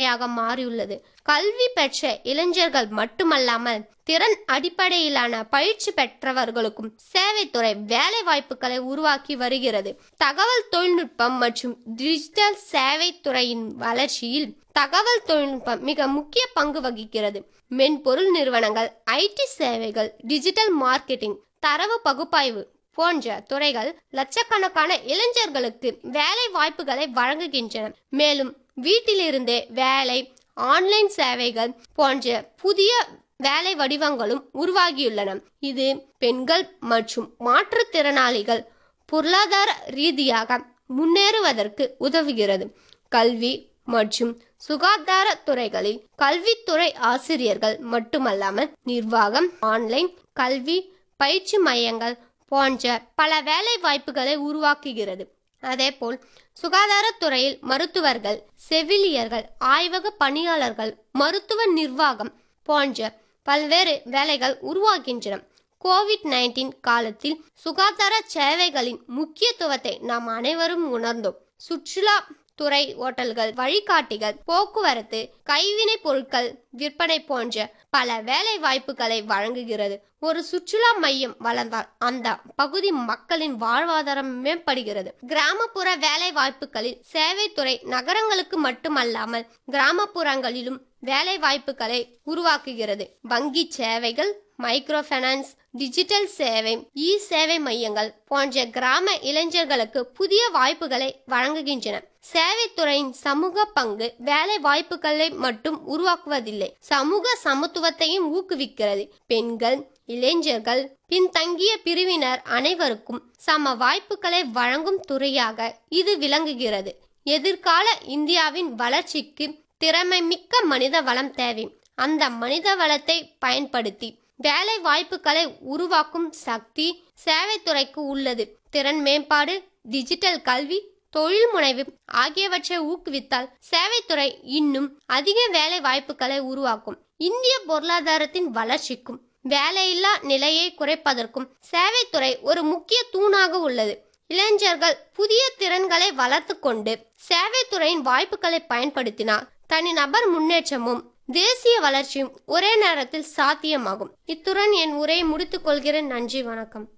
துறையாக மாறியுள்ளது கல்வி பெற்ற இளைஞர்கள் மட்டுமல்லாமல் திறன் அடிப்படையிலான பயிற்சி பெற்றவர்களுக்கும் சேவைத்துறை வேலை வாய்ப்புகளை உருவாக்கி வருகிறது தகவல் தொழில்நுட்பம் மற்றும் டிஜிட்டல் சேவைத்துறையின் வளர்ச்சியில் தகவல் தொழில்நுட்பம் மிக முக்கிய பங்கு வகிக்கிறது மென்பொருள் நிறுவனங்கள் ஐடி சேவைகள் டிஜிட்டல் மார்க்கெட்டிங் தரவு பகுப்பாய்வு போன்ற துறைகள் லட்சக்கணக்கான இளைஞர்களுக்கு வேலை வாய்ப்புகளை வழங்குகின்றன மேலும் வீட்டிலிருந்தே வேலை ஆன்லைன் சேவைகள் போன்ற புதிய வேலை வடிவங்களும் உருவாகியுள்ளன இது பெண்கள் மற்றும் மாற்றுத்திறனாளிகள் பொருளாதார ரீதியாக முன்னேறுவதற்கு உதவுகிறது கல்வி மற்றும் சுகாதார துறைகளில் கல்வித்துறை ஆசிரியர்கள் மட்டுமல்லாமல் நிர்வாகம் ஆன்லைன் கல்வி பயிற்சி மையங்கள் போன்ற பல வேலை வாய்ப்புகளை உருவாக்குகிறது அதேபோல் சுகாதாரத்துறையில் மருத்துவர்கள் செவிலியர்கள் ஆய்வக பணியாளர்கள் மருத்துவ நிர்வாகம் போன்ற பல்வேறு வேலைகள் உருவாகின்றன கோவிட் நைன்டீன் காலத்தில் சுகாதார சேவைகளின் முக்கியத்துவத்தை நாம் அனைவரும் உணர்ந்தோம் சுற்றுலா துறை ஓட்டல்கள் வழிகாட்டிகள் போக்குவரத்து கைவினை பொருட்கள் விற்பனை போன்ற பல வேலை வாய்ப்புகளை வழங்குகிறது ஒரு சுற்றுலா மையம் வளர்ந்தால் அந்த பகுதி மக்களின் வாழ்வாதாரம் மேம்படுகிறது கிராமப்புற வேலை வாய்ப்புகளில் சேவைத்துறை நகரங்களுக்கு மட்டுமல்லாமல் கிராமப்புறங்களிலும் வேலை வாய்ப்புகளை உருவாக்குகிறது வங்கி சேவைகள் மைக்ரோ ஃபைனான்ஸ் டிஜிட்டல் சேவை இ சேவை மையங்கள் போன்ற கிராம இளைஞர்களுக்கு புதிய வாய்ப்புகளை வழங்குகின்றன சேவைத்துறையின் சமூக பங்கு வேலை வாய்ப்புகளை மட்டும் உருவாக்குவதில்லை சமூக சமத்துவத்தையும் ஊக்குவிக்கிறது பெண்கள் இளைஞர்கள் பின்தங்கிய பிரிவினர் அனைவருக்கும் சம வாய்ப்புகளை வழங்கும் துறையாக இது விளங்குகிறது எதிர்கால இந்தியாவின் வளர்ச்சிக்கு திறமை மிக்க மனித வளம் தேவை அந்த மனித வளத்தை பயன்படுத்தி வேலை வாய்ப்புகளை உருவாக்கும் சக்தி சேவைத்துறைக்கு உள்ளது திறன் மேம்பாடு டிஜிட்டல் கல்வி தொழில் முனைவு ஆகியவற்றை ஊக்குவித்தால் சேவைத்துறை இன்னும் அதிக வேலை வாய்ப்புகளை உருவாக்கும் இந்திய பொருளாதாரத்தின் வளர்ச்சிக்கும் வேலையில்லா நிலையை குறைப்பதற்கும் சேவைத்துறை ஒரு முக்கிய தூணாக உள்ளது இளைஞர்கள் புதிய திறன்களை வளர்த்து கொண்டு சேவைத்துறையின் வாய்ப்புகளை பயன்படுத்தினால் தனிநபர் முன்னேற்றமும் தேசிய வளர்ச்சியும் ஒரே நேரத்தில் சாத்தியமாகும் இத்துடன் என் உரையை முடித்துக் கொள்கிறேன் நன்றி வணக்கம்